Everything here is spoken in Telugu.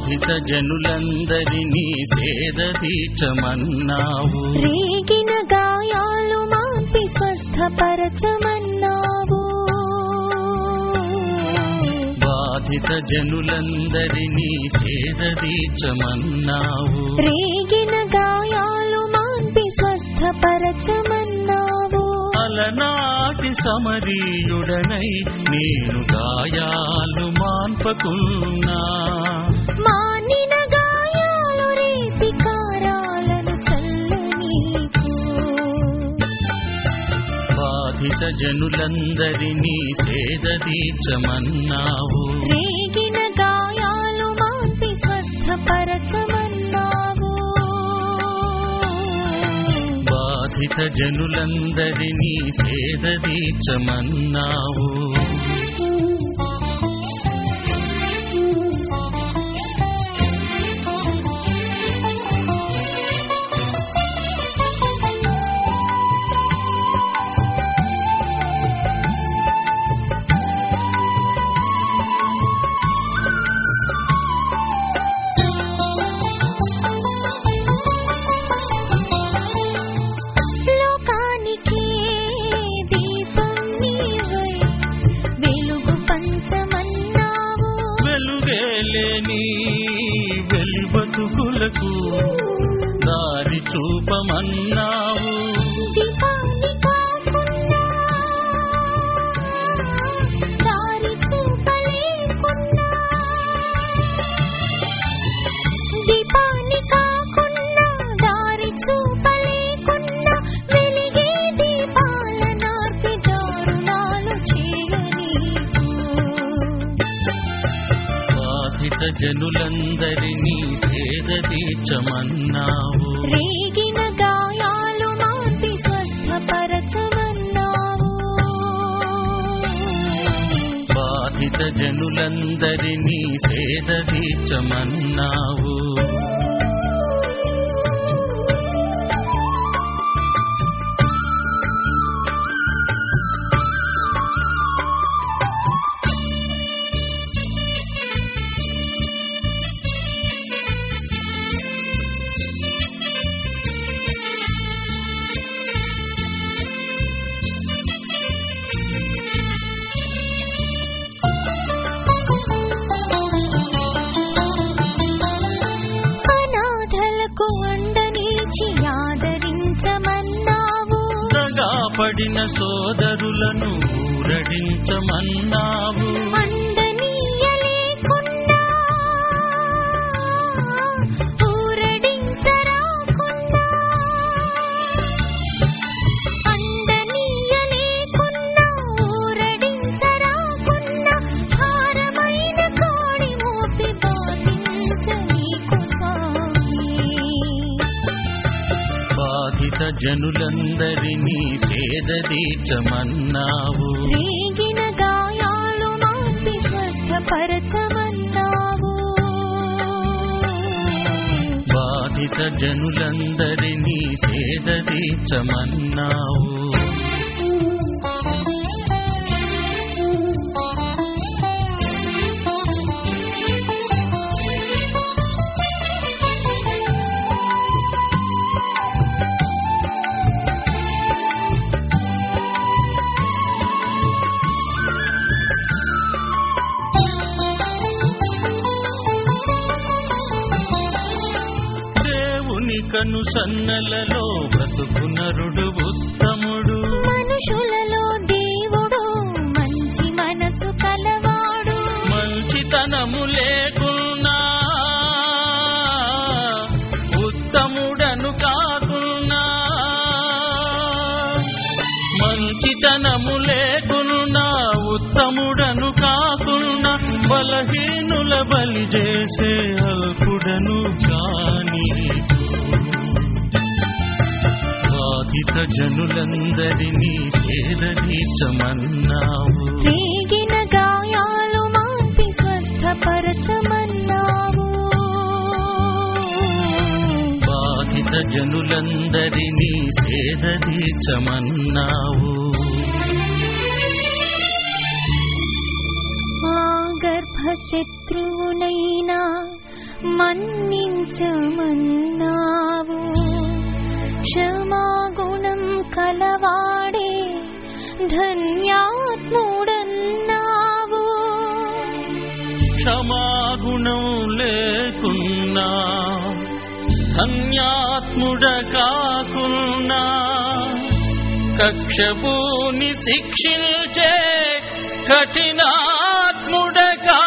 బాధిత జనులందరినీ సేద తీర్చమన్నావు రేగిన గాయాలు మాపి స్వస్థపరచమన్నావు బాధిత జనులందరినీ సేద తీర్చమన్నావు రేగిన గాయాలు మాపి స్వస్థపరచమన్నావు అలనాటి సమరీయుడనై నేను గాయాలు మాన్పకున్నా మానిన గాయాలు రేపి కారాలను చల్లనీకు బాధిత జనులందరినీ సేద తీర్చమన్నావు రేగిన గాయాలు మాపి స్వస్థపరచమన్నావు బాధిత జనులందరినీ సేద తీర్చమన్నావు లోకానికి దీపం నీవై వెలుగు పంచమన్నావు వెలుగేలేని వెలుబతుకులకు దారి చూపమన్నావు దీపాన్ని కాకున్నా దారి చూపలేకున్నా దీపాన్ని కాకున్నా దారి చూపలేకున్నా వెలిగే దీపాల నాటి దారుణాలు చేయనీకు బాధిత జనులందరినీ సేద తీర్చమన్నావు రేగిన గాయాలు మాపి స్వస్థపరచమన్నావు బాధిత జనులందరినీ సేద తీర్చమన్నావు అనాథలకు అండనిచి ఆదరించమన్నావు పడిన సోదరులను ఊరడించమన్నావు అండనీయలేకున్నా ఊరడించరాకున్నా అండనీయలేకున్నా ఊరడించరాకున్నా భారమైన కోడి మోపి బాధించ నీకు స్వామి బాధిత జనులందరినీ సేద తీర్చమన్నావు రేగిన గాయాలు మాపి స్వస్థపరచమన్నావు బాధిత జనులందరినీ సేద తీర్చమన్నావు దేవుని కను సన్నలలో బ్రతుకు నరుడు ఉత్తముడు మనుషులలో దేవుడు మంచి మనసు కలవాడు మంచితనము లేకున్నా ఉత్తముడను కాకున్నా మంచితనము లేకున్నా ఉత్తముడను కాకున్నా బలహీనుల బలి చేసే అల్పుడను కాని బాధిత జనులందరినీ సేదీర్చమన్నావు రేగిన గాయాలు మాపి స్వస్థపరచమన్నావు బాధిత జనులందరినీ సేదీర్చమన్నావు ఆ గర్భశత్రువునైనా మన్నించమన్నావు క్షమాగుణం కలవాడే ధన్యాత్ముడన్నావు క్షమాగుణం లేకున్నా ధన్యాత్ముడ కాకున్నా కక్షపూని శిక్షించే కఠినాత్ముడ కా